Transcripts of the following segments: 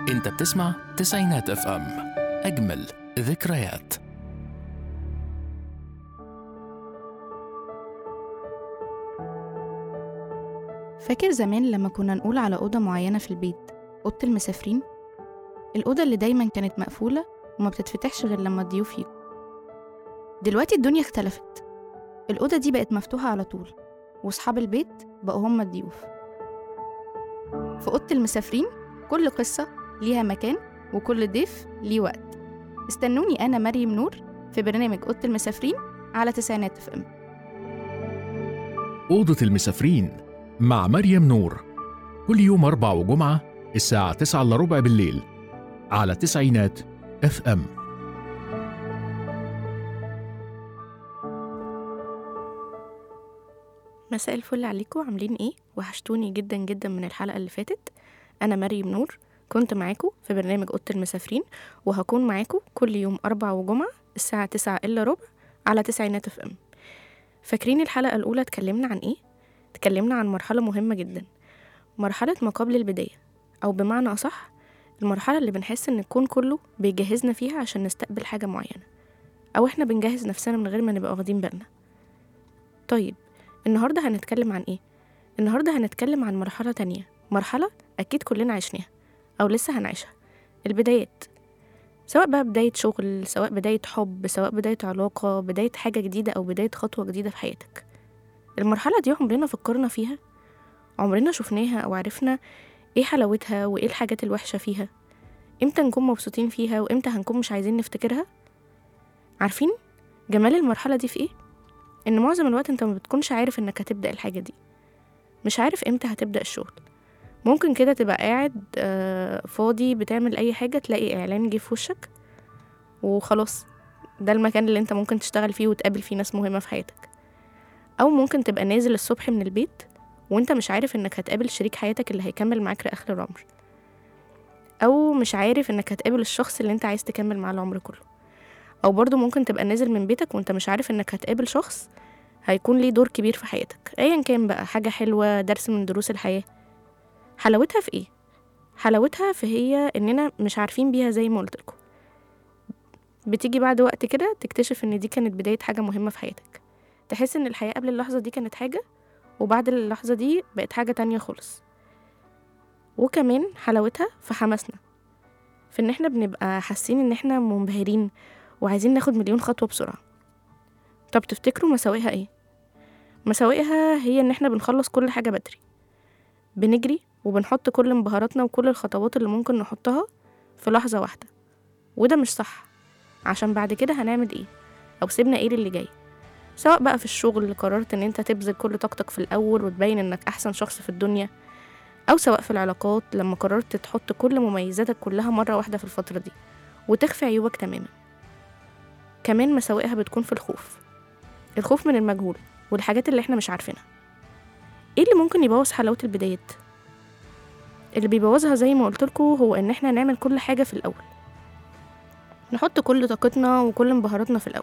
انت بتسمع تسعينات اف ام اجمل ذكريات فاكر زمان لما كنا نقول على أوضة معينة في البيت أوضة المسافرين الأوضة اللي دايما كانت مقفولة وما بتتفتحش غير لما الضيوف يجوا دلوقتي الدنيا اختلفت الأوضة دي بقت مفتوحة على طول وأصحاب البيت بقوا هم الضيوف في أوضة المسافرين كل قصة ليها مكان وكل ضيف ليه وقت استنوني أنا مريم نور في برنامج أوضة المسافرين على تسعينات اف ام أوضة المسافرين مع مريم نور كل يوم أربع وجمعة الساعة تسعة إلا ربع بالليل على تسعينات اف ام مساء الفل عليكم عاملين ايه وحشتوني جدا جدا من الحلقه اللي فاتت انا مريم نور كنت معاكم في برنامج اوضه المسافرين وهكون معاكم كل يوم اربع وجمعه الساعه تسعة الا ربع على تسعينات اف ام فاكرين الحلقه الاولى اتكلمنا عن ايه اتكلمنا عن مرحله مهمه جدا مرحله ما قبل البدايه او بمعنى اصح المرحله اللي بنحس ان الكون كله بيجهزنا فيها عشان نستقبل حاجه معينه او احنا بنجهز نفسنا من غير ما نبقى واخدين بالنا طيب النهاردة هنتكلم عن ايه؟ النهاردة هنتكلم عن مرحلة تانية مرحلة أكيد كلنا عشناها أو لسه هنعيشها البدايات سواء بقى بداية شغل سواء بداية حب سواء بداية علاقة بداية حاجة جديدة أو بداية خطوة جديدة في حياتك المرحلة دي عمرنا فكرنا فيها عمرنا شفناها أو عرفنا ايه حلاوتها وايه الحاجات الوحشة فيها امتى نكون مبسوطين فيها وامتى هنكون مش عايزين نفتكرها عارفين جمال المرحلة دي في ايه؟ ان معظم الوقت انت ما بتكونش عارف انك هتبدا الحاجه دي مش عارف امتى هتبدا الشغل ممكن كده تبقى قاعد آه، فاضي بتعمل اي حاجه تلاقي اعلان جه في وشك وخلاص ده المكان اللي انت ممكن تشتغل فيه وتقابل فيه ناس مهمه في حياتك او ممكن تبقى نازل الصبح من البيت وانت مش عارف انك هتقابل شريك حياتك اللي هيكمل معاك لاخر العمر او مش عارف انك هتقابل الشخص اللي انت عايز تكمل معاه العمر كله او برضو ممكن تبقى نازل من بيتك وانت مش عارف انك هتقابل شخص هيكون ليه دور كبير في حياتك ايا كان بقى حاجة حلوة درس من دروس الحياة حلاوتها في ايه حلاوتها في هي اننا مش عارفين بيها زي ما قلت لكم بتيجي بعد وقت كده تكتشف ان دي كانت بداية حاجة مهمة في حياتك تحس ان الحياة قبل اللحظة دي كانت حاجة وبعد اللحظة دي بقت حاجة تانية خالص وكمان حلاوتها في حماسنا في ان احنا بنبقى حاسين ان احنا منبهرين وعايزين ناخد مليون خطوة بسرعة طب تفتكروا مساوئها ايه؟ مساوئها هي ان احنا بنخلص كل حاجة بدري بنجري وبنحط كل انبهاراتنا وكل الخطوات اللي ممكن نحطها في لحظة واحدة وده مش صح عشان بعد كده هنعمل ايه او سيبنا ايه للي جاي سواء بقى في الشغل قررت ان انت تبذل كل طاقتك في الاول وتبين انك احسن شخص في الدنيا او سواء في العلاقات لما قررت تحط كل مميزاتك كلها مرة واحدة في الفترة دي وتخفي عيوبك تماما كمان مساوئها بتكون في الخوف الخوف من المجهول والحاجات اللي احنا مش عارفينها ايه اللي ممكن يبوظ حلاوة البدايات اللي بيبوظها زي ما قلتلكوا هو ان احنا نعمل كل حاجة في الاول نحط كل طاقتنا وكل انبهاراتنا في الاول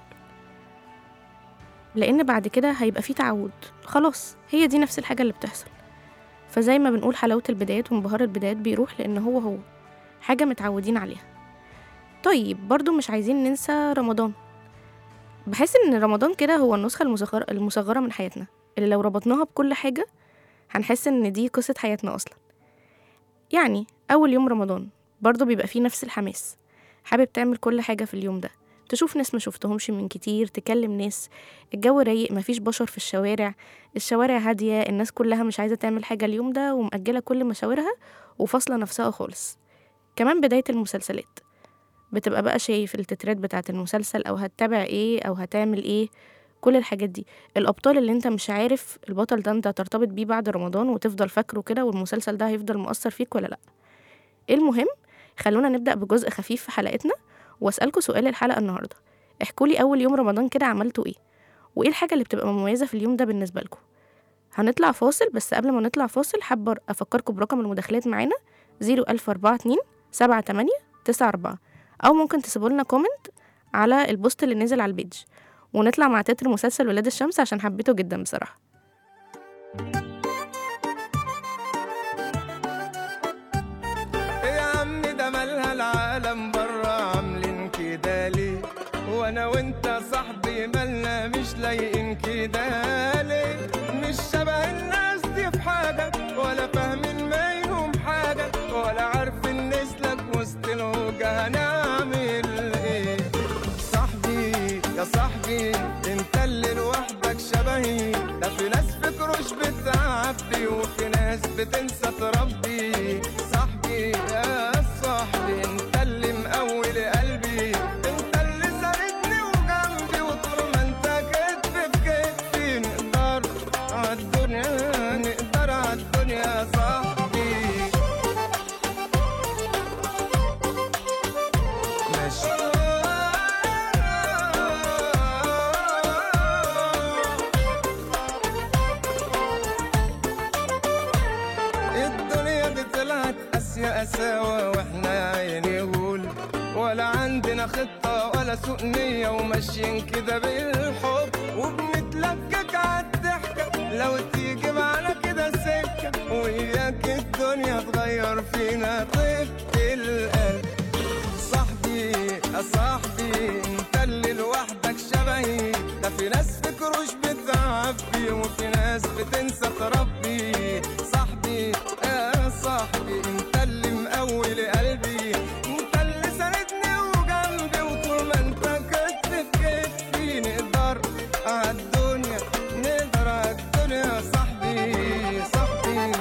لان بعد كده هيبقى في تعود خلاص هي دي نفس الحاجة اللي بتحصل فزي ما بنقول حلاوة البدايات وانبهار البدايات بيروح لان هو هو حاجة متعودين عليها طيب برضو مش عايزين ننسى رمضان بحس ان رمضان كده هو النسخة المصغرة, المصغرة من حياتنا اللي لو ربطناها بكل حاجة هنحس ان دي قصة حياتنا اصلا يعني اول يوم رمضان برضه بيبقى فيه نفس الحماس حابب تعمل كل حاجة في اليوم ده تشوف ناس ما شفتهمش من كتير تكلم ناس الجو رايق مفيش بشر في الشوارع الشوارع هادية الناس كلها مش عايزة تعمل حاجة اليوم ده ومأجلة كل مشاورها وفاصلة نفسها خالص كمان بداية المسلسلات بتبقى بقى شايف التترات بتاعة المسلسل أو هتتابع ايه أو هتعمل ايه كل الحاجات دي الأبطال اللي انت مش عارف البطل ده انت هترتبط بيه بعد رمضان وتفضل فاكره كده والمسلسل ده هيفضل مؤثر فيك ولا لأ المهم خلونا نبدأ بجزء خفيف في حلقتنا وأسألكوا سؤال الحلقة النهاردة احكولي أول يوم رمضان كده عملتوا ايه وايه الحاجة اللي بتبقى مميزة في اليوم ده بالنسبة لكم هنطلع فاصل بس قبل ما نطلع فاصل حابة أفكركم برقم المداخلات معانا 01042 78 94 أو ممكن تسيبوا لنا كومنت على البوست اللي نزل على البيج ونطلع مع تتر مسلسل ولاد الشمس عشان حبيته جدا بصراحة يا عم ده ما ليه مالنا مش لايقين كده ليه مش شبه الناس دي في حاجة ولا فاهمين منهم حاجة ولا عارفين نسلك وسط الوجه هنعمل ايه صاحبي يا صاحبي انت اللي لوحدك شبهي ده في ناس فكروش بتعبي وفي ناس بتنسى تربي صاحبي يا صاحبي انت اللي مقوي قلبي انت اللي ساندني وجنبي وطول ما انت كتف في كتفي نقدر عالدنيا نقدر عالدنيا يا صاحبي ماشي الدنيا دي طلعت قاسية قساوة واحنا يا عيني غول ولا عندنا خطة ولا سوء نية وماشيين كده بالحب وبنتلكك عالضحكة لو تيجي معانا كده سكة وياك الدنيا تغير فينا طيبة القلب صاحبي يا صاحبي انت اللي لوحدك شبهي ده في ناس فكروش بتعبي وفي ناس بتنسى تربي صاحبي يا صاحبي انت اللي مقوي قلبي انت اللي ساندني وجنبي وطول ما انت كتف في كتفي نقدر عالدنيا نقدر عالدنيا يا صاحبي صاحبي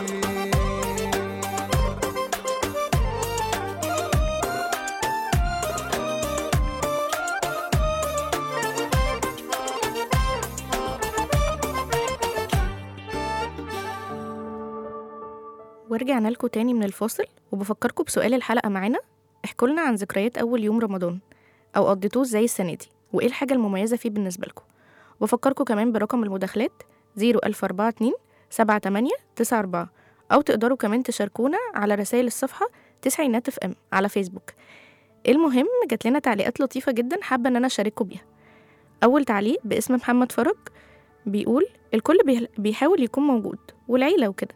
ورجعنا لكم تاني من الفاصل وبفكركم بسؤال الحلقة معانا احكوا لنا عن ذكريات أول يوم رمضان أو قضيتوه ازاي السنة دي وإيه الحاجة المميزة فيه بالنسبة لكم وبفكركم كمان برقم المداخلات 01042 78 94 أو تقدروا كمان تشاركونا على رسائل الصفحة تسعينات اف ام على فيسبوك المهم جات لنا تعليقات لطيفة جدا حابة إن أنا أشارككم بيها أول تعليق باسم محمد فرج بيقول الكل بيه- بيحاول يكون موجود والعيلة وكده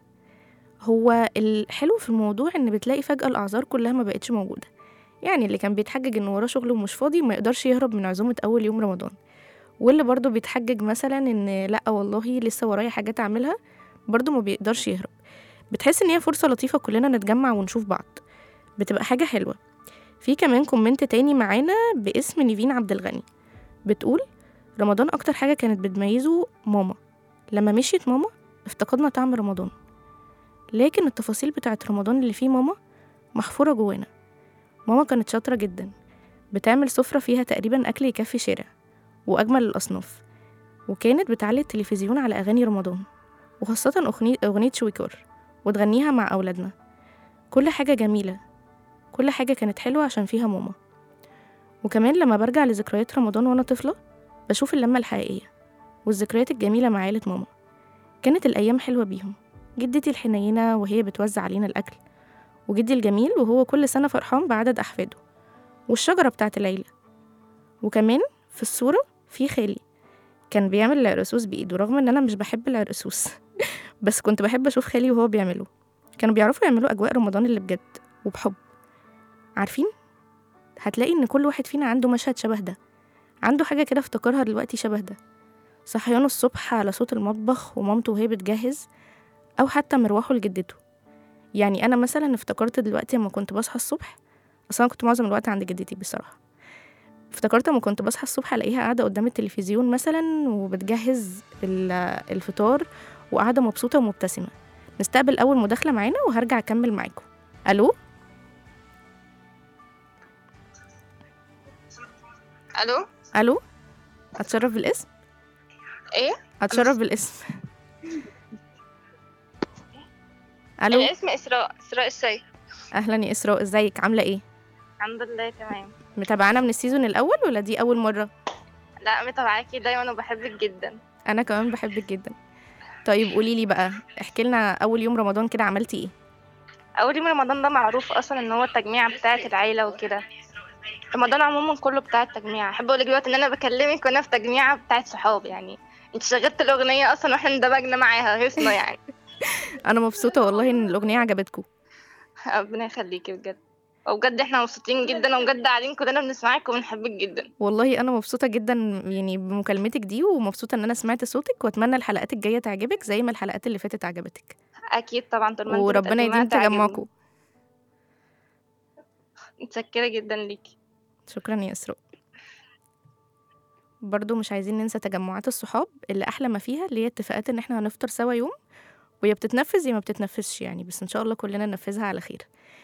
هو الحلو في الموضوع ان بتلاقي فجأة الأعذار كلها ما بقتش موجودة يعني اللي كان بيتحجج ان وراه شغل ومش فاضي ما يقدرش يهرب من عزومة أول يوم رمضان واللي برضه بيتحجج مثلا ان لأ والله لسه ورايا حاجات أعملها برضه ما بيقدرش يهرب بتحس ان هي فرصة لطيفة كلنا نتجمع ونشوف بعض بتبقى حاجة حلوة في كمان كومنت تاني معانا باسم نيفين عبد الغني بتقول رمضان أكتر حاجة كانت بتميزه ماما لما مشيت ماما افتقدنا طعم رمضان لكن التفاصيل بتاعت رمضان اللي فيه ماما محفورة جوانا ماما كانت شاطرة جدا بتعمل سفرة فيها تقريبا أكل يكفي شارع وأجمل الأصناف وكانت بتعلي التلفزيون على أغاني رمضان وخاصة أغنية, أغنية شويكار وتغنيها مع أولادنا كل حاجة جميلة كل حاجة كانت حلوة عشان فيها ماما وكمان لما برجع لذكريات رمضان وأنا طفلة بشوف اللمة الحقيقية والذكريات الجميلة مع عيلة ماما كانت الأيام حلوة بيهم جدتي الحنينة وهي بتوزع علينا الأكل وجدي الجميل وهو كل سنة فرحان بعدد أحفاده والشجرة بتاعت العيلة وكمان في الصورة في خالي كان بيعمل العرقسوس بإيده رغم إن أنا مش بحب العرقسوس بس كنت بحب أشوف خالي وهو بيعمله كانوا بيعرفوا يعملوا أجواء رمضان اللي بجد وبحب عارفين هتلاقي إن كل واحد فينا عنده مشهد شبه ده عنده حاجة كده افتكرها دلوقتي شبه ده صحيانه الصبح على صوت المطبخ ومامته وهي بتجهز أو حتى مروحه لجدته يعني أنا مثلا افتكرت دلوقتي لما كنت بصحى الصبح أصلا أنا كنت معظم الوقت عند جدتي بصراحة افتكرت لما كنت بصحى الصبح ألاقيها قاعدة قدام التلفزيون مثلا وبتجهز ال- الفطار وقاعدة مبسوطة ومبتسمة نستقبل أول مداخلة معانا وهرجع أكمل معاكم ألو الو ألو أتشرف بالاسم ايه أتشرف بالاسم ألو الاسم اسراء اسراء السيد أهلا يا إسراء ازيك عاملة ايه الحمد لله تمام متابعانا من السيزون الأول ولا دي أول مرة لا متابعاكي دايما وبحبك جدا انا كمان بحبك جدا طيب قولي لي بقى احكي لنا اول يوم رمضان كده عملتي ايه اول يوم رمضان ده معروف اصلا ان هو التجميع بتاعه العيله وكده رمضان عموما كله بتاع التجميع احب اقول دلوقتي ان انا بكلمك وانا في تجميعه بتاعه صحاب يعني انت شغلت الاغنيه اصلا واحنا اندمجنا معاها هيصنا يعني انا مبسوطه والله ان الاغنيه عجبتكم ربنا يخليكي بجد وبجد احنا مبسوطين جدا وبجد قاعدين كلنا بنسمعك وبنحبك جدا والله انا مبسوطه جدا يعني بمكالمتك دي ومبسوطه ان انا سمعت صوتك واتمنى الحلقات الجايه تعجبك زي ما الحلقات اللي فاتت عجبتك اكيد طبعا طول ما انت وربنا بتقدمها يديم تعجبني. تجمعكم متشكره جدا ليكي شكرا يا اسراء برضو مش عايزين ننسى تجمعات الصحاب اللي احلى ما فيها اللي هي اتفاقات ان احنا هنفطر سوا يوم ويا بتتنفذ يا ما بتتنفذش يعني بس ان شاء الله كلنا ننفذها على خير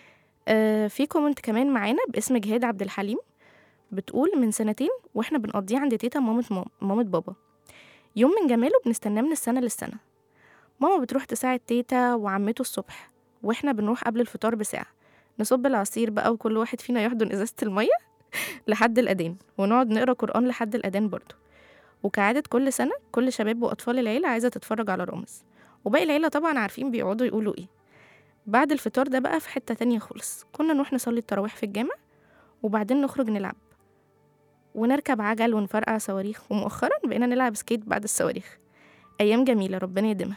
آه في كومنت كمان معانا باسم جهاد عبد الحليم بتقول من سنتين واحنا بنقضيه عند تيتا مامة مام مامة بابا يوم من جماله بنستناه من السنة للسنة ماما بتروح تساعد تيتا وعمته الصبح واحنا بنروح قبل الفطار بساعة نصب العصير بقى وكل واحد فينا يحضن ازازة المية لحد الأذان ونقعد نقرا قرآن لحد الأذان برضه وكعادة كل سنة كل شباب وأطفال العيلة عايزة تتفرج على رامز وباقي العيلة طبعا عارفين بيقعدوا يقولوا ايه بعد الفطار ده بقى في حتة تانية خالص كنا نروح نصلي التراويح في الجامع وبعدين نخرج نلعب ونركب عجل ونفرقع صواريخ ومؤخرا بقينا نلعب سكيت بعد الصواريخ أيام جميلة ربنا يديمها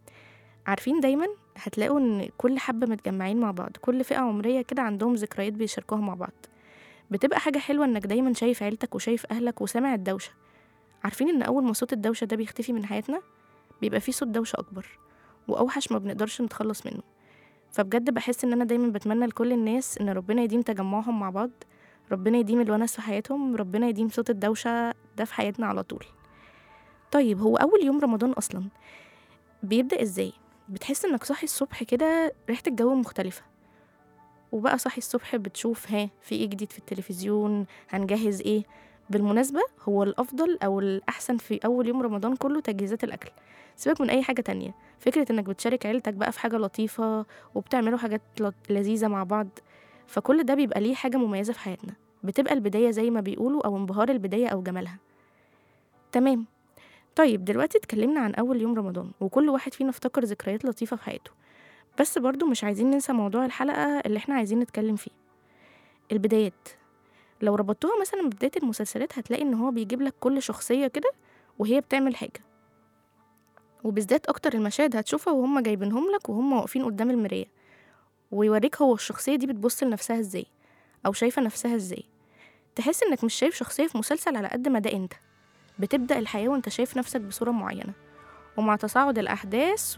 عارفين دايما هتلاقوا ان كل حبة متجمعين مع بعض كل فئة عمرية كده عندهم ذكريات بيشاركوها مع بعض بتبقى حاجة حلوة انك دايما شايف عيلتك وشايف اهلك وسامع الدوشة عارفين ان اول ما صوت الدوشة ده بيختفي من حياتنا بيبقى فيه صوت دوشة اكبر واوحش ما بنقدرش نتخلص منه فبجد بحس ان انا دايما بتمنى لكل الناس ان ربنا يديم تجمعهم مع بعض ربنا يديم الونس في حياتهم ربنا يديم صوت الدوشة ده في حياتنا على طول طيب هو اول يوم رمضان اصلا بيبدأ ازاي بتحس انك صاحي الصبح كده ريحة الجو مختلفة وبقى صاحي الصبح بتشوف ها في ايه جديد في التلفزيون هنجهز ايه بالمناسبة هو الأفضل أو الأحسن في أول يوم رمضان كله تجهيزات الأكل سيبك من أي حاجة تانية فكرة إنك بتشارك عيلتك بقى في حاجة لطيفة وبتعملوا حاجات لط- لذيذة مع بعض فكل ده بيبقى ليه حاجة مميزة في حياتنا بتبقى البداية زي ما بيقولوا أو انبهار البداية أو جمالها تمام طيب دلوقتي اتكلمنا عن أول يوم رمضان وكل واحد فينا افتكر ذكريات لطيفة في حياته بس برضو مش عايزين ننسى موضوع الحلقة اللي احنا عايزين نتكلم فيه البدايات لو ربطتوها مثلا ببداية المسلسلات هتلاقي ان هو بيجيب لك كل شخصية كده وهي بتعمل حاجة وبالذات اكتر المشاهد هتشوفها وهم جايبينهم لك وهم واقفين قدام المراية ويوريك هو الشخصية دي بتبص لنفسها ازاي او شايفة نفسها ازاي تحس انك مش شايف شخصية في مسلسل على قد ما ده انت بتبدأ الحياة وانت شايف نفسك بصورة معينة ومع تصاعد الأحداث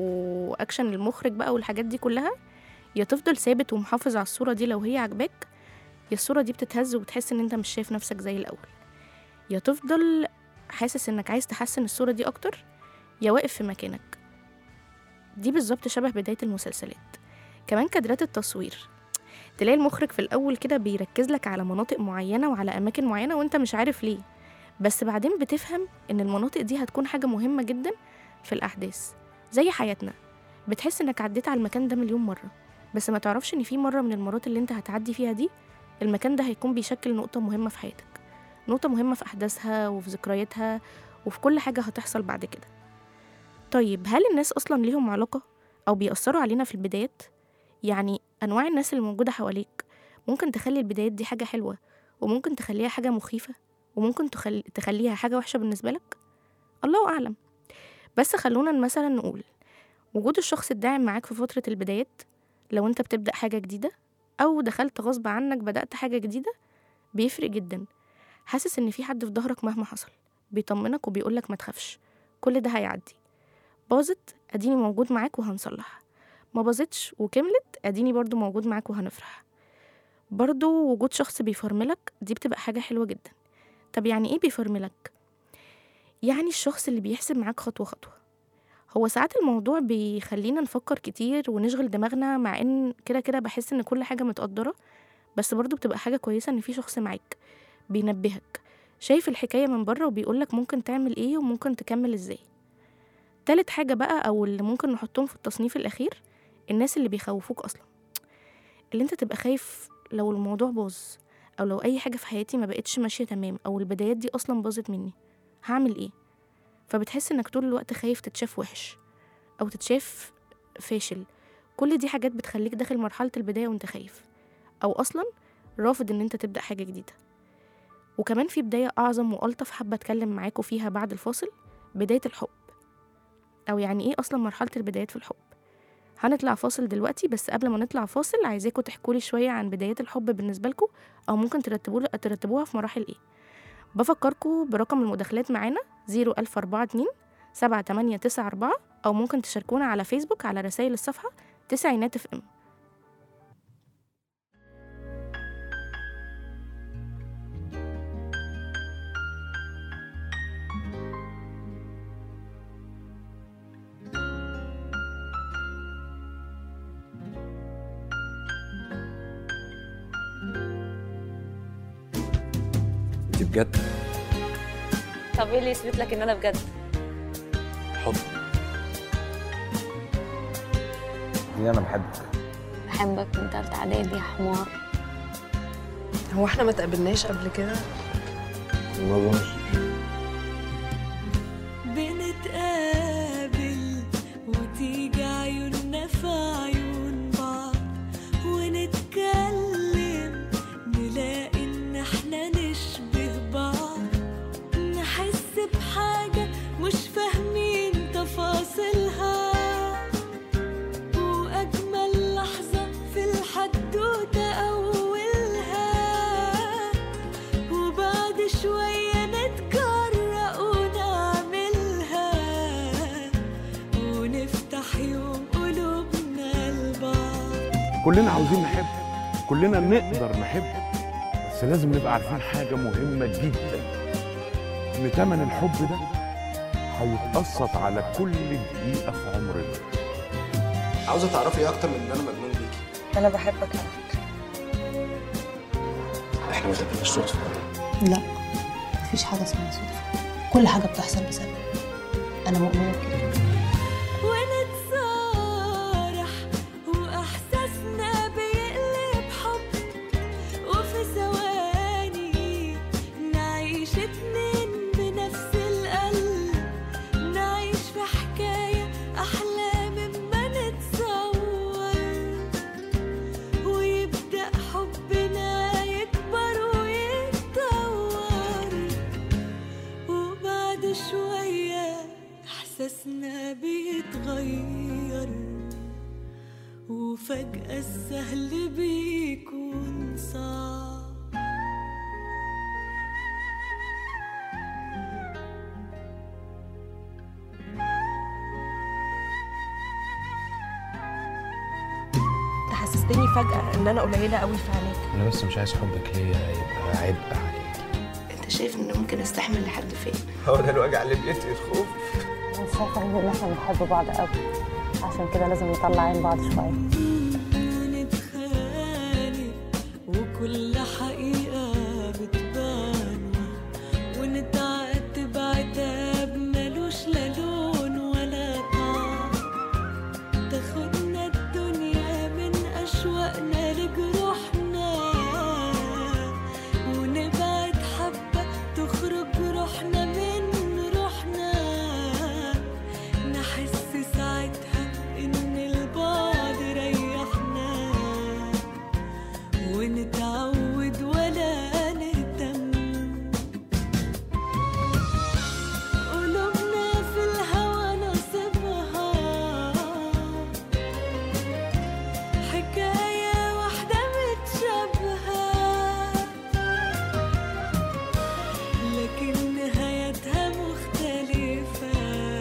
وأكشن المخرج بقى والحاجات دي كلها يا تفضل ثابت ومحافظ على الصورة دي لو هي عجباك يا الصورة دي بتتهز وبتحس إن أنت مش شايف نفسك زي الأول يا تفضل حاسس إنك عايز تحسن الصورة دي أكتر يا واقف في مكانك دي بالظبط شبه بداية المسلسلات كمان كادرات التصوير تلاقي المخرج في الأول كده بيركز لك على مناطق معينة وعلى أماكن معينة وأنت مش عارف ليه بس بعدين بتفهم إن المناطق دي هتكون حاجة مهمة جدا في الأحداث زي حياتنا بتحس إنك عديت على المكان ده مليون مرة بس ما تعرفش إن في مرة من المرات اللي أنت هتعدي فيها دي المكان ده هيكون بيشكل نقطة مهمة في حياتك نقطة مهمة في أحداثها وفي ذكرياتها وفي كل حاجة هتحصل بعد كده طيب هل الناس أصلا ليهم علاقة أو بيأثروا علينا في البدايات؟ يعني أنواع الناس اللي موجودة حواليك ممكن تخلي البدايات دي حاجة حلوة وممكن تخليها حاجة مخيفة وممكن تخل... تخليها حاجة وحشة بالنسبة لك الله أعلم بس خلونا مثلا نقول وجود الشخص الداعم معاك في فترة البدايات لو انت بتبدأ حاجة جديدة أو دخلت غصب عنك بدأت حاجة جديدة بيفرق جدا حاسس إن في حد في ظهرك مهما حصل بيطمنك وبيقولك ما تخافش كل ده هيعدي باظت أديني موجود معاك وهنصلح ما باظتش وكملت أديني برضو موجود معاك وهنفرح برضو وجود شخص بيفرملك دي بتبقى حاجة حلوة جدا طب يعني ايه بيفرملك يعني الشخص اللي بيحسب معاك خطوة خطوة هو ساعات الموضوع بيخلينا نفكر كتير ونشغل دماغنا مع ان كده كده بحس ان كل حاجة متقدرة بس برضو بتبقى حاجة كويسة ان في شخص معاك بينبهك شايف الحكاية من بره وبيقولك ممكن تعمل ايه وممكن تكمل ازاي تالت حاجة بقى او اللي ممكن نحطهم في التصنيف الاخير الناس اللي بيخوفوك اصلا اللي انت تبقى خايف لو الموضوع باظ او لو اي حاجه في حياتي ما بقتش ماشيه تمام او البدايات دي اصلا باظت مني هعمل ايه فبتحس انك طول الوقت خايف تتشاف وحش او تتشاف فاشل كل دي حاجات بتخليك داخل مرحله البدايه وانت خايف او اصلا رافض ان انت تبدا حاجه جديده وكمان في بدايه اعظم والطف حابه اتكلم معاكم فيها بعد الفاصل بدايه الحب او يعني ايه اصلا مرحله البدايات في الحب هنطلع فاصل دلوقتي بس قبل ما نطلع فاصل عايزاكم تحكوا لي شويه عن بدايات الحب بالنسبه لكم او ممكن ترتبوا ترتبوها في مراحل ايه بفكركم برقم المداخلات معانا 01042 7894 او ممكن تشاركونا على فيسبوك على رسائل الصفحه تسعينات اف ام انت بجد طب ايه اللي يثبت لك ان انا بجد حب دي انا بحبك بحبك من تالتة اعدادي يا حمار هو احنا ما تقابلناش قبل كده ما اظنش بنتقابل وتيجي عيوننا في عيون بعض ونتكلم نلاقي ان احنا نشبه بعض نحس بحاجة مش فاهمين تفاصيلها وأجمل لحظة في الحدوتة أولها وبعد شوية نتجرأ ونعملها ونفتح يوم قلوبنا لبعض كلنا عاوزين نحب كلنا نقدر نحب بس لازم نبقى عارفين حاجة مهمة جدا إن تمن الحب ده هيتقسط على كل دقيقة في عمرنا عاوزه تعرفي ايه اكتر من ان انا مجنون بيكي انا بحبك على فكره احنا ما تبقاش صدفه لا مفيش حاجة اسمها صدفة كل حاجة بتحصل بسبب أنا مؤمنة بكده ونتصارح وإحساسنا بيقلب حب وفي ثواني نعيش اتنين بنفس القلب نعيش في حكاية أحلى مما نتصور ويبدأ حبنا يكبر ويتطور وبعد شوية إحساسنا بيتغير وفجأة السهل بيكون صعب انت حسستني فجاه ان انا قليله قوي في عينيك انا بس مش عايز حبك ليا يبقى عبء عليك أنت شايف إن ممكن أستحمل لحد فين؟ هو ده الوجع اللي بيقتل الخوف انا شايفه ان احنا بنحب بعض قوي عشان كده لازم نطلع عين بعض شويه ونتخانق وكل حقيقة بتبان ونتعاتب عتاب ملوش لا لون ولا طعم تاخدنا الدنيا من أشواقنا لجروحنا ونبعد حبة تخرج روحنا من روحنا نحس ساعتها إن البعد ريحنا ونتعود ولا نهتم قلوبنا في الهوى نصيبها حكاية واحدة متشابهة لكن نهايتها مختلفة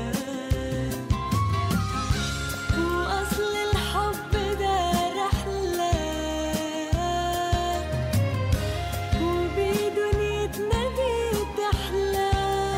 وأصل الحب ده رحلة وبيه دنيتنا بتحلى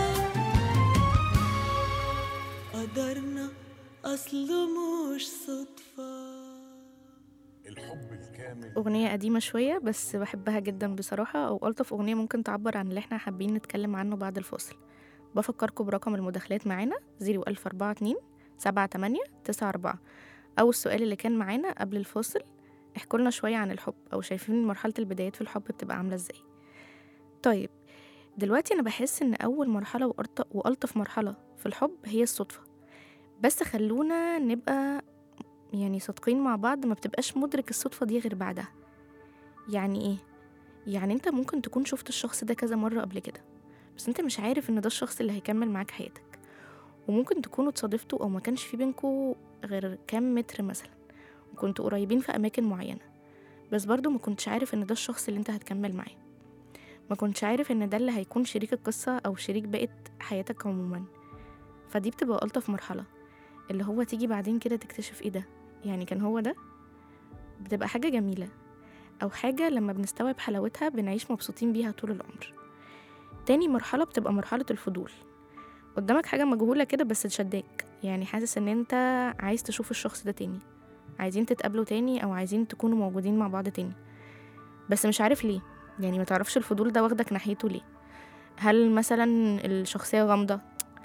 قدرنا أصله مش صدفة الحب الكامل أغنية قديمة شوية بس بحبها جدا بصراحة أو ألطف أغنية ممكن تعبر عن اللي احنا حابين نتكلم عنه بعد الفاصل بفكركم برقم المداخلات معانا 01042 78 94 أو السؤال اللي كان معانا قبل الفاصل احكوا لنا شوية عن الحب أو شايفين مرحلة البدايات في الحب بتبقى عاملة ازاي طيب دلوقتي أنا بحس إن أول مرحلة وأرط- وألطف مرحلة في الحب هي الصدفة بس خلونا نبقى يعني صادقين مع بعض ما بتبقاش مدرك الصدفة دي غير بعدها يعني ايه يعني انت ممكن تكون شفت الشخص ده كذا مرة قبل كده بس انت مش عارف ان ده الشخص اللي هيكمل معاك حياتك وممكن تكونوا اتصادفتوا او ما كانش في بينكوا غير كام متر مثلا وكنتوا قريبين في أماكن معينة بس برضو ما كنتش عارف إن ده الشخص اللي أنت هتكمل معاه ما كنتش عارف إن ده اللي هيكون شريك القصة أو شريك بقية حياتك عموما فدي بتبقى ألطف مرحلة اللي هو تيجي بعدين كده تكتشف إيه ده يعني كان هو ده بتبقى حاجة جميلة أو حاجة لما بنستوعب حلاوتها بنعيش مبسوطين بيها طول العمر تاني مرحلة بتبقى مرحلة الفضول قدامك حاجة مجهولة كده بس تشدك يعني حاسس ان انت عايز تشوف الشخص ده تاني عايزين تتقابلوا تاني او عايزين تكونوا موجودين مع بعض تاني بس مش عارف ليه يعني ما تعرفش الفضول ده واخدك ناحيته ليه هل مثلا الشخصية غامضة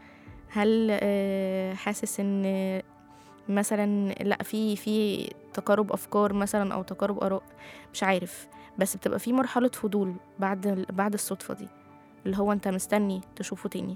هل آه، حاسس ان مثلا لا في في تقارب افكار مثلا او تقارب اراء مش عارف بس بتبقى في مرحلة فضول بعد بعد الصدفة دي اللي هو انت مستني تشوفه تاني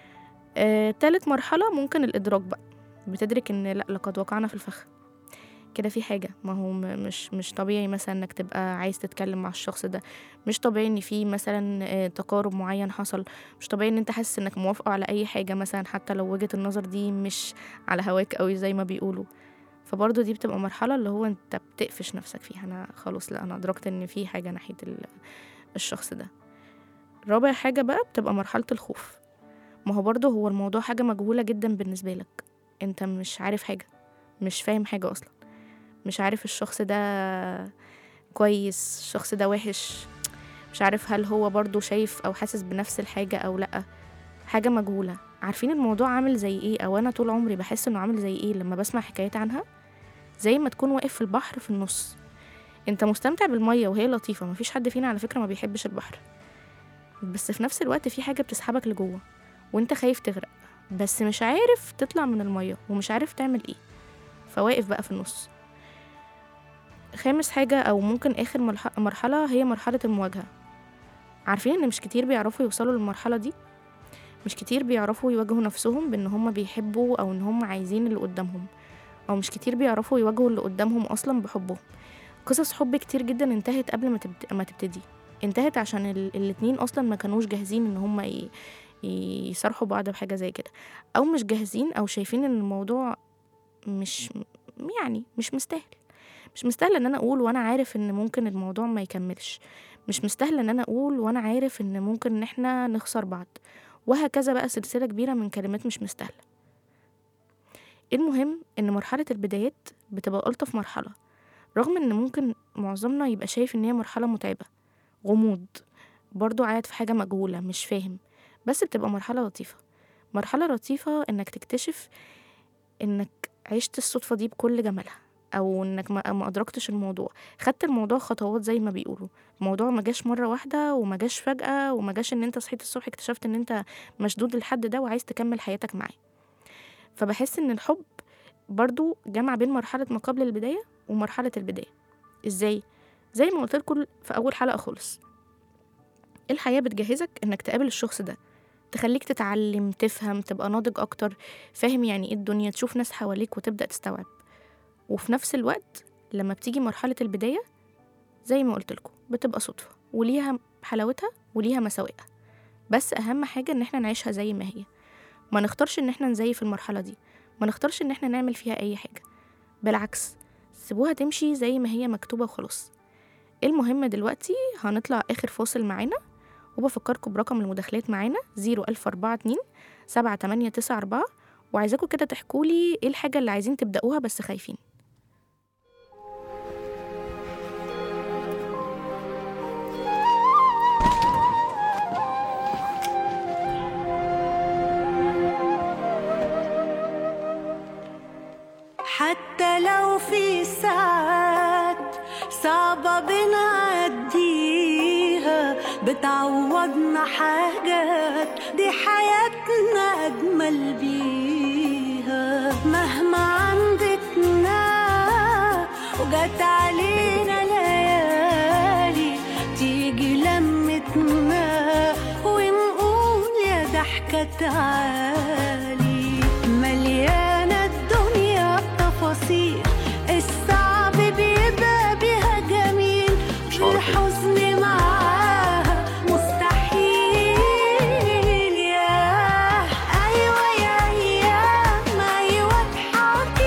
آه، تالت مرحلة ممكن الإدراك بقى بتدرك إن لأ لقد وقعنا في الفخ كده في حاجة ما هو م- مش مش طبيعي مثلا إنك تبقى عايز تتكلم مع الشخص ده مش طبيعي إن في مثلا آه، تقارب معين حصل مش طبيعي إن أنت حاسس إنك موافقة على أي حاجة مثلا حتى لو وجهة النظر دي مش على هواك أوي زي ما بيقولوا فبرضه دي بتبقى مرحلة اللي هو أنت بتقفش نفسك فيها أنا خلاص لأ أنا أدركت إن في حاجة ناحية ال- الشخص ده رابع حاجة بقى بتبقى مرحلة الخوف ما هو برضه هو الموضوع حاجة مجهولة جدا بالنسبة لك انت مش عارف حاجة مش فاهم حاجة أصلا مش عارف الشخص ده كويس الشخص ده وحش مش عارف هل هو برضه شايف أو حاسس بنفس الحاجة أو لأ حاجة مجهولة عارفين الموضوع عامل زي ايه أو أنا طول عمري بحس إنه عامل زي ايه لما بسمع حكايات عنها زي ما تكون واقف في البحر في النص انت مستمتع بالمية وهي لطيفة مفيش حد فينا على فكرة ما بيحبش البحر بس في نفس الوقت في حاجة بتسحبك لجوه وانت خايف تغرق بس مش عارف تطلع من المية ومش عارف تعمل ايه فواقف بقى في النص خامس حاجة أو ممكن آخر مرح- مرحلة هي مرحلة المواجهة عارفين إن مش كتير بيعرفوا يوصلوا للمرحلة دي مش كتير بيعرفوا يواجهوا نفسهم بإن هم بيحبوا أو إن هم عايزين اللي قدامهم أو مش كتير بيعرفوا يواجهوا اللي قدامهم أصلا بحبهم قصص حب كتير جدا انتهت قبل ما تبت- ما تبتدي انتهت عشان ال- الاتنين أصلا ما كانوش جاهزين إن هم ي... يصارحوا بعض بحاجة زي كده أو مش جاهزين أو شايفين إن الموضوع مش يعني مش مستاهل مش مستاهل إن أنا أقول وأنا عارف إن ممكن الموضوع ما يكملش مش مستاهل إن أنا أقول وأنا عارف إن ممكن إن إحنا نخسر بعض وهكذا بقى سلسلة كبيرة من كلمات مش مستاهلة المهم إن مرحلة البدايات بتبقى ألطف مرحلة رغم إن ممكن معظمنا يبقى شايف إن هي مرحلة متعبة غموض برضو قاعد في حاجة مجهولة مش فاهم بس بتبقى مرحلة لطيفة مرحلة لطيفة إنك تكتشف إنك عشت الصدفة دي بكل جمالها أو إنك ما ما أدركتش الموضوع خدت الموضوع خطوات زي ما بيقولوا الموضوع ما جاش مرة واحدة وما جاش فجأة وما جاش إن أنت صحيت الصبح اكتشفت إن أنت مشدود للحد ده وعايز تكمل حياتك معاه فبحس إن الحب برضو جمع بين مرحلة ما قبل البداية ومرحلة البداية إزاي؟ زي ما قلت لكم في أول حلقة خالص الحياة بتجهزك إنك تقابل الشخص ده تخليك تتعلم تفهم تبقى ناضج أكتر فاهم يعني إيه الدنيا تشوف ناس حواليك وتبدأ تستوعب وفي نفس الوقت لما بتيجي مرحلة البداية زي ما قلت لكم بتبقى صدفة وليها حلاوتها وليها مساوئها بس أهم حاجة إن احنا نعيشها زي ما هي ما نختارش إن احنا نزيف المرحلة دي ما نختارش إن احنا نعمل فيها أي حاجة بالعكس سيبوها تمشي زي ما هي مكتوبة وخلاص المهم دلوقتي هنطلع آخر فاصل معانا وبفكركم برقم المداخلات معانا 01042 7894 وعايزاكم كده تحكولي ايه الحاجة اللي عايزين تبدأوها بس خايفين حتى لو في ساعات صعبة بنعديها بتعوضنا حاجات دي حياتنا أجمل بيها مهما عندتنا وجت علينا ليالي تيجي لمتنا ونقول يا ضحكة تعالي مليانة الدنيا بتفاصيل الصعب بيبقى بيها جميل والحزن معاها مستحيل يا أيوة يا أيام أيوة اضحك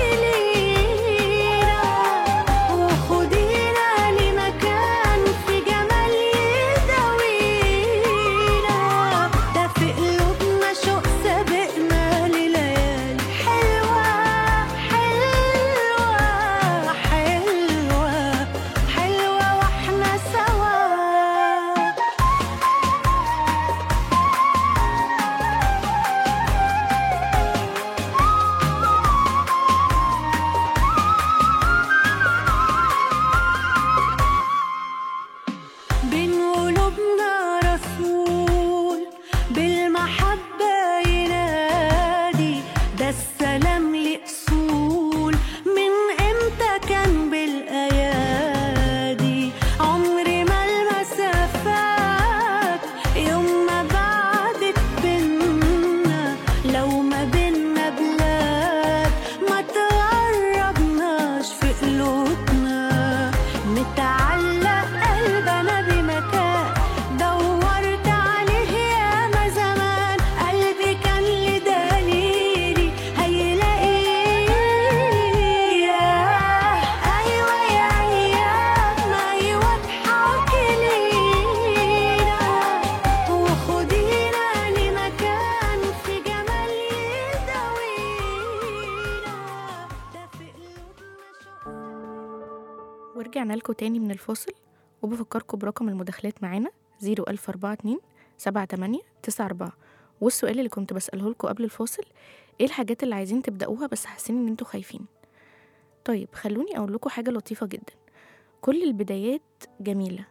ورجعنا لكم تاني من الفاصل وبفكركم برقم المداخلات معانا 01042 78 94 والسؤال اللي كنت بسأله لكم قبل الفاصل ايه الحاجات اللي عايزين تبدأوها بس حاسين ان انتوا خايفين طيب خلوني اقول لكم حاجة لطيفة جدا كل البدايات جميلة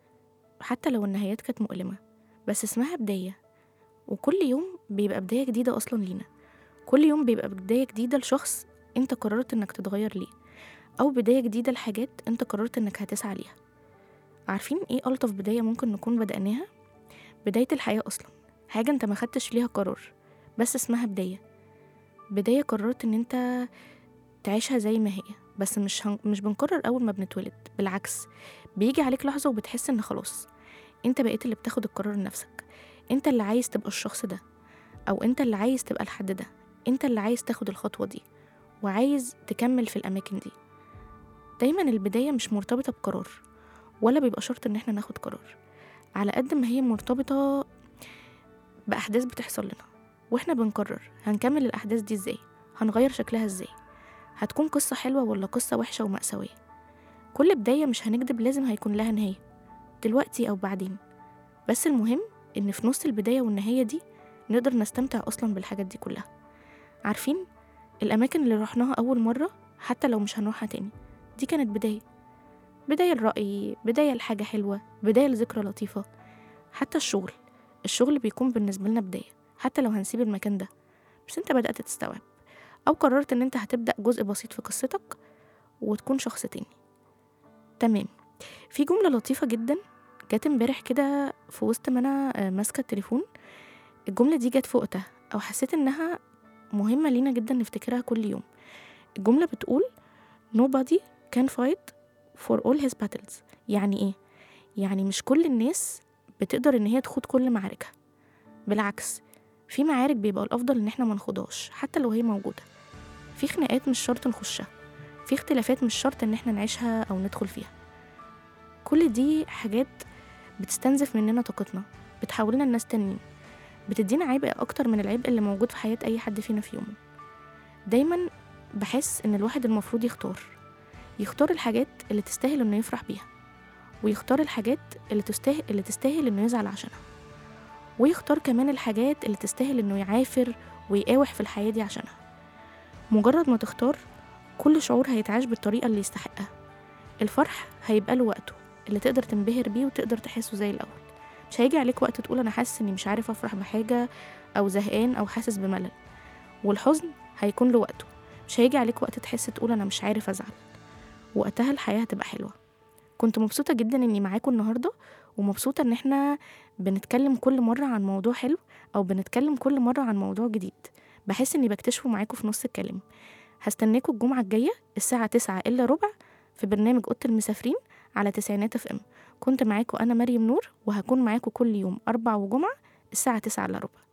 حتى لو النهايات كانت مؤلمة بس اسمها بداية وكل يوم بيبقى بداية جديدة أصلا لينا كل يوم بيبقى بداية جديدة لشخص انت قررت انك تتغير ليه أو بداية جديدة لحاجات انت قررت انك هتسعى ليها عارفين ايه ألطف بداية ممكن نكون بدأناها؟ بداية الحياة أصلا حاجة انت ما خدتش ليها قرار بس اسمها بداية بداية قررت ان انت تعيشها زي ما هي بس مش هن... مش بنقرر أول ما بنتولد بالعكس بيجي عليك لحظة وبتحس ان خلاص انت بقيت اللي بتاخد القرار لنفسك انت اللي عايز تبقى الشخص ده او انت اللي عايز تبقى الحد ده انت اللي عايز تاخد الخطوة دي وعايز تكمل في الأماكن دي دايما البداية مش مرتبطة بقرار ولا بيبقى شرط ان احنا ناخد قرار على قد ما هي مرتبطة بأحداث بتحصل لنا واحنا بنقرر هنكمل الأحداث دي ازاي هنغير شكلها ازاي هتكون قصة حلوة ولا قصة وحشة ومأساوية كل بداية مش هنكدب لازم هيكون لها نهاية دلوقتي أو بعدين بس المهم إن في نص البداية والنهاية دي نقدر نستمتع أصلا بالحاجات دي كلها عارفين الأماكن اللي رحناها أول مرة حتى لو مش هنروحها تاني دي كانت بداية بداية الرأي بداية لحاجة حلوة بداية لذكرى لطيفة حتى الشغل الشغل بيكون بالنسبة لنا بداية حتى لو هنسيب المكان ده بس انت بدأت تستوعب أو قررت ان انت هتبدأ جزء بسيط في قصتك وتكون شخص تاني تمام في جملة لطيفة جدا جت امبارح كده في وسط ما انا آه، ماسكة التليفون الجملة دي جت في وقتها أو حسيت إنها مهمة لينا جدا نفتكرها كل يوم الجملة بتقول nobody can fight for all his battles يعني إيه؟ يعني مش كل الناس بتقدر إن هي تخوض كل معاركها بالعكس في معارك بيبقى الأفضل إن احنا منخوضهاش حتى لو هي موجودة في خناقات مش شرط نخشها في اختلافات مش شرط إن احنا نعيشها أو ندخل فيها كل دي حاجات بتستنزف مننا طاقتنا بتحولنا لناس تانيين بتدينا عبء أكتر من العبء اللي موجود في حياة أي حد فينا في يومه دايما بحس إن الواحد المفروض يختار يختار الحاجات اللي تستاهل إنه يفرح بيها ويختار الحاجات اللي تستاهل اللي تستاهل إنه يزعل عشانها ويختار كمان الحاجات اللي تستاهل إنه يعافر ويقاوح في الحياة دي عشانها مجرد ما تختار كل شعور هيتعاش بالطريقة اللي يستحقها الفرح هيبقى له وقته اللي تقدر تنبهر بيه وتقدر تحسه زي الأول مش هيجي عليك وقت تقول أنا حاسس إني مش عارف أفرح بحاجة أو زهقان أو حاسس بملل والحزن هيكون له وقته مش هيجي عليك وقت تحس تقول أنا مش عارف أزعل وقتها الحياة هتبقى حلوة كنت مبسوطة جدا إني معاكم النهاردة ومبسوطة إن إحنا بنتكلم كل مرة عن موضوع حلو أو بنتكلم كل مرة عن موضوع جديد بحس إني بكتشفه معاكم في نص الكلام هستناكم الجمعة الجاية الساعة تسعة إلا ربع في برنامج أوضة المسافرين على تسعينات اف ام كنت معاكم أنا مريم نور وهكون معاكم كل يوم أربع وجمعة الساعة تسعة إلا ربع